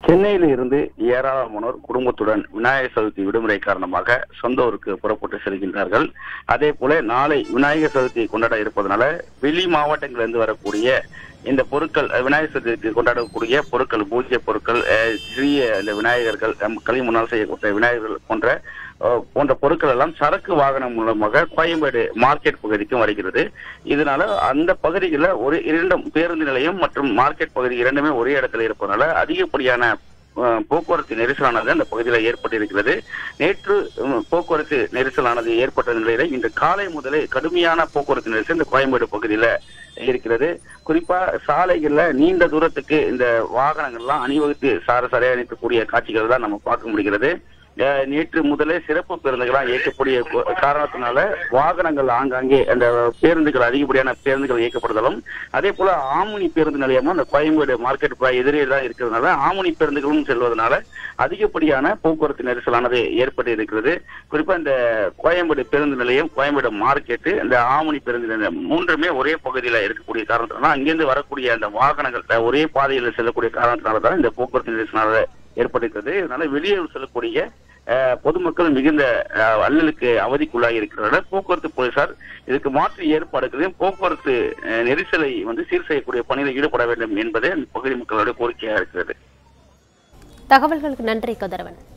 சென்னையில் இருந்து ஏராளமானோர் குடும்பத்துடன் விநாயகர் சதுர்த்தி விடுமுறை காரணமாக சொந்த ஊருக்கு புறப்பட்டு செல்கின்றார்கள் அதே போல நாளை விநாயகர் சதுர்த்தி கொண்டாட இருப்பதனால வெளி மாவட்டங்களிலிருந்து வரக்கூடிய இந்த பொருட்கள் அஹ், விநாயகர் சதுர்த்தி கொண்டாடக்கூடிய பொருட்கள் பூஜை பொருட்கள் அஹ், சிறிய இந்த விநாயகர்கள் நம் களி முன்னால் செய்யக்கூடிய விநாயகர்கள் போன்ற அஹ், போன்ற பொருட்கள் எல்லாம் சரக்கு வாகனம் மூலமாக கோயம்பேடு மார்க்கெட் பகுதிக்கும் வருகிறது இதனால அந்த பகுதிகளில் ஒரு இரண்டும் பேருந்து நிலையம் மற்றும் மார்க்கெட் பகுதி இரண்டுமே ஒரே இடத்துல இருப்பதனால அதிகப்படியான அஹ், போக்குவரத்து நெரிசலானது அந்த பகுதியில் ஏற்பட்டிருக்கிறது நேற்று உம், போக்குவரத்து நெரிசலானது ஏற்பட்ட நிலையில இன்று காலை முதலே கடுமையான போக்குவரத்து நெரிசல் இந்த கோயம்பேடு பகுதியில இருக்கிறது குறிப்பா சாலைகள்ல நீண்ட தூரத்துக்கு இந்த வாகனங்கள்லாம் அணிவகுத்து சார சாரையா நிற்கக்கூடிய காட்சிகள் தான் நம்ம பார்க்க முடிகிறது அஹ், நேற்று முதலே சிறப்பு பேருந்துகளாம் இயக்கக்கூடிய கொ- காரணத்தினால வாகனங்கள் ஆங்காங்கே அந்த பேருந்துகள் அதிகப்படியான பேருந்துகள் இயக்கப்படுதலும் அதே போல ஆமுனி பேருந்து நிலையமும் அந்த கோயம்பேடு மார்க்கெட் எதிரே தான் இருக்கிறதுனால ஆமுனி பேருந்துகளும் செல்வதனால அதிகப்படியான போக்குவரத்து நெரிசலானது ஏற்பட்டு இருக்கிறது குறிப்பா இந்த கோயம்பேடு பேருந்து நிலையம் கோயம்பேடு மார்க்கெட்டு இந்த ஆமுனி பேருந்து நிலையம் மூன்றுமே ஒரே பகுதியில் இருக்கக்கூடிய காரணத்தினால அங்கிருந்து வரக்கூடிய அந்த வாகனங்கள் அஹ், ஒரே பாதையில் செல்லக்கூடிய காரணத்தினால தான் இந்த போக்குவரத்து நெரிசலானது ஏற்பட்டிருக்கிறது இதனால வெளியே செல்லக்கூடிய அஹ், பொதுமக்கள் மிகுந்த அஹ், அல்லலுக்கு அவதிக்குள்ளாகி இருக்கிறார்கள் போக்குவரத்து போலீசார் இதுக்கு மாற்று ஏற்பாடுகளையும் போக்குவரத்து அஹ், நெரிசலை வந்து சீர் செய்யக்கூடிய பணியில் ஈடுபட வேண்டும் என்பதே அந்த பகுதி மக்களுடைய கோரிக்கையாக இருக்கிறது தகவல்களுக்கு நன்றி கதிரவன்